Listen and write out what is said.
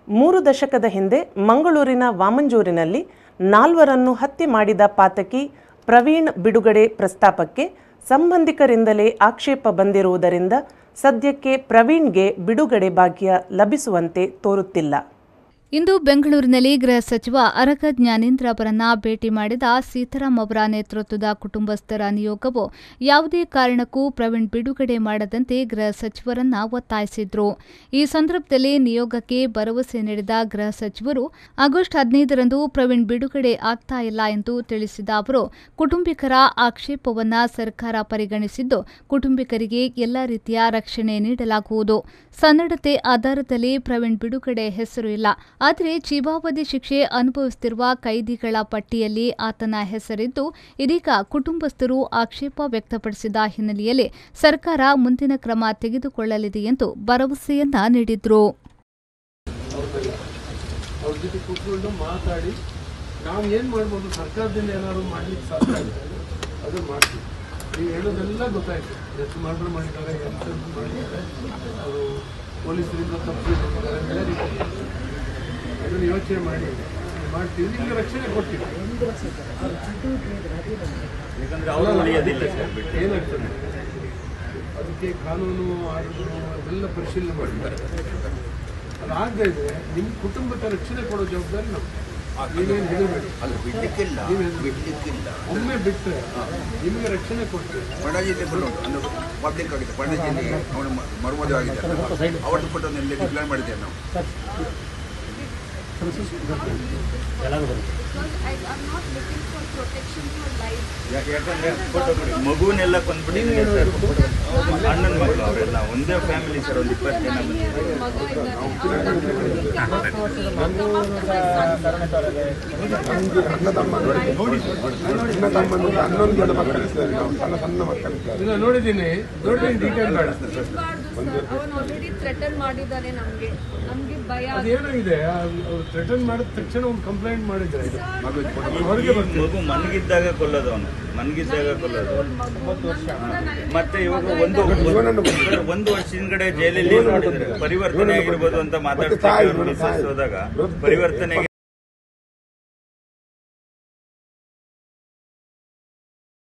ಮೂರು ದಶಕದ ಹಿಂದೆ ಮಂಗಳೂರಿನ ವಾಮಂಜೂರಿನಲ್ಲಿ ನಾಲ್ವರನ್ನು ಹತ್ಯೆ ಮಾಡಿದ ಪಾತಕಿ ಪ್ರವೀಣ್ ಬಿಡುಗಡೆ ಪ್ರಸ್ತಾಪಕ್ಕೆ ಸಂಬಂಧಿಕರಿಂದಲೇ ಆಕ್ಷೇಪ ಬಂದಿರುವುದರಿಂದ ಸದ್ಯಕ್ಕೆ ಪ್ರವೀಣ್ಗೆ ಬಿಡುಗಡೆ ಭಾಗ್ಯ ಲಭಿಸುವಂತೆ ತೋರುತ್ತಿಲ್ಲ ಇಂದು ಬೆಂಗಳೂರಿನಲ್ಲಿ ಗೃಹ ಸಚಿವ ಅರಗ ಜ್ಞಾನೇಂದ್ರ ಅವರನ್ನ ಭೇಟಿ ಮಾಡಿದ ಸೀತಾರಾಂ ಅವರ ನೇತೃತ್ವದ ಕುಟುಂಬಸ್ಥರ ನಿಯೋಗವು ಯಾವುದೇ ಕಾರಣಕ್ಕೂ ಪ್ರವೀಣ್ ಬಿಡುಗಡೆ ಮಾಡದಂತೆ ಗೃಹ ಸಚಿವರನ್ನ ಒತ್ತಾಯಿಸಿದ್ರು ಈ ಸಂದರ್ಭದಲ್ಲಿ ನಿಯೋಗಕ್ಕೆ ಭರವಸೆ ನೀಡಿದ ಗೃಹ ಸಚಿವರು ಆಗಸ್ಟ್ ಹದಿನೈದರಂದು ಪ್ರವೀಣ್ ಬಿಡುಗಡೆ ಆಗ್ತಾ ಇಲ್ಲ ಎಂದು ತಿಳಿಸಿದ ಅವರು ಕುಟುಂಬಿಕರ ಆಕ್ಷೇಪವನ್ನ ಸರ್ಕಾರ ಪರಿಗಣಿಸಿದ್ದು ಕುಟುಂಬಿಕರಿಗೆ ಎಲ್ಲ ರೀತಿಯ ರಕ್ಷಣೆ ನೀಡಲಾಗುವುದು ಸನ್ನಡತೆ ಆಧಾರದಲ್ಲಿ ಪ್ರವೀಣ್ ಬಿಡುಗಡೆ ಹೆಸರು ಇಲ್ಲ ಆದರೆ ಜೀವಾವಧಿ ಶಿಕ್ಷೆ ಅನುಭವಿಸುತ್ತಿರುವ ಕೈದಿಗಳ ಪಟ್ಟಿಯಲ್ಲಿ ಆತನ ಹೆಸರಿದ್ದು ಇದೀಗ ಕುಟುಂಬಸ್ಥರು ಆಕ್ಷೇಪ ವ್ಯಕ್ತಪಡಿಸಿದ ಹಿನ್ನೆಲೆಯಲ್ಲಿ ಸರ್ಕಾರ ಮುಂದಿನ ಕ್ರಮ ತೆಗೆದುಕೊಳ್ಳಲಿದೆ ಎಂದು ಭರವಸೆಯನ್ನ ನೀಡಿದ್ರು ಅವ್ರ ಜೊತೆ ಕೂತ್ಕೊಂಡು ಮಾತಾಡಿ ನಾವು ಏನು ಮಾಡ್ಬೋದು ಸರ್ಕಾರದಿಂದ ಏನಾದ್ರು ಮಾಡ್ಲಿಕ್ಕೆ ಸಾಧ್ಯ ಆಗುತ್ತೆ ಅದನ್ನು ಮಾಡ್ತೀವಿ ನೀವು ಹೇಳೋದೆಲ್ಲ ಗೊತ್ತಾಯ್ತು ಎಷ್ಟು ಮರ್ಡರ್ ಮಾಡಿದ್ದಾರೆ ಎಂಥದ್ದು ಮಾಡಿದ್ದಾರೆ ಅವರು ಪೊಲೀಸರಿಂದ ತಪ್ಪಿದ್ದಾರೆ ಎಲ್ಲ ರೀತಿ ಅದನ್ನು ಯೋಚನೆ ಮಾಡಿ ಮಾಡ್ತೀವಿ ನಿಮಗೆ ರಕ್ಷಣೆ ಕೊಡ್ತೀವಿ ಯಾಕಂದ್ರೆ ಅವರು ಉಳಿಯೋದಿಲ್ಲ ಸರ್ ಬಿಟ್ಟು ಏನಾಗ್ತದೆ ಅದಕ್ಕೆ ಕಾನೂನು ಆರೋಗ್ಯ ಅದೆಲ್ಲ ಪರಿಶೀಲನೆ ಮಾಡಿದ್ದಾರೆ ಅದಾಗದೇ ಇದ್ರೆ ನಿಮ್ಮ ಕುಟುಂಬಕ್ಕೆ ರಕ್ಷಣೆ ಕೊಡೋ ಜವಾಬ್ದಾರಿ ನಾವು ನೀವೇನು ಹೆದರಬೇಡಿ ಅಲ್ಲ ಬಿಡ್ಲಿಕ್ಕಿಲ್ಲ ಬಿಡ್ಲಿಕ್ಕಿಲ್ಲ ಒಮ್ಮೆ ಬಿಟ್ಟರೆ ನಿಮಗೆ ರಕ್ಷಣೆ ಕೊಡ್ತೇವೆ ಪಣಜಿಯಲ್ಲಿ ಬರೋದು ಅಂದ್ರೆ ಪಬ್ಲಿಕ್ ಆಗಿದೆ ಪಣಜಿಯಲ್ಲಿ ಅವನು ಮ- ಮರುಮದುವೆ ಆಗಿದ್ದಾರೆ ಅವತ್ತು ಫೋಟೋನ ಇಲ್ಲಿ ಡಿಕ್ಲೇರ್ ಮಾಡಿದ್ದೇವೆ ನಾವು ಯಾ- ಯಾಕಂದ್ರೆ ಫೋಟೋ ಕೊಡಿ ಮಗುವನ್ನೆಲ್ಲ ಕೊಂದ್ಬಿಟ್ಟಿದ್ದಾರೆ ಸರ್ ಅಣ್ಣನ ಮಗಳು ಅವರೆಲ್ಲ ಒಂದೇ ಫ್ಯಾಮಿಲಿ ಸರ್ ಒಂದು ಇಪ್ಪತ್ತು ಜನ ಬಂದಿದ್ದಾರೆ ಇಲ್ಲ ನೋಡಿದ್ದೀನಿ ನೋಡಿ ಡೀಟೇಲ್ ಬೇಡ ಅವನು ಆಲ್ರೆಡಿ ಥ್ರೆಟನ್ ಮಾಡಿದ್ದಾನೆ ನಮ್ಗೆ ನಮ್ಗೆ ಭಯ ಅದೇನಾಗಿದೆ ಅವ್ರು ಥ್ರೆಟನ್ ಮಾಡಿದ ತಕ್ಷಣ ಒಂದು ಕಂಪ್ಲೇಂಟ್ ಮಾಡಿದ್ರೆ ಇದು ಈ ಹೊರಗೆ ಬರ್ತದೆ ಮಗು ಮನಗಿದ್ದಾಗ ಕೊಲ್ಲೋದು ಅವನು ಮನಗಿದ್ದಾಗ ಕೊಲ್ಲೋದು ಮತ್ತೆ ಇವಾಗ ಒಂದು ಒಂದು- ಒಂದು ವರ್ಷ ಹಿಂದ್ಗಡೆ ಜೈಲಲ್ಲಿ ನೋಡಿದ್ರೆ ಪರಿವರ್ತನೆ ಆಗಿರ್ಬೋದು ಅಂತ ಮಾತಾಡ್ತಾರೆ ಮಿಸಸ್ ಹೋದಾಗ ಪರಿವರ್ತನೆಗೆ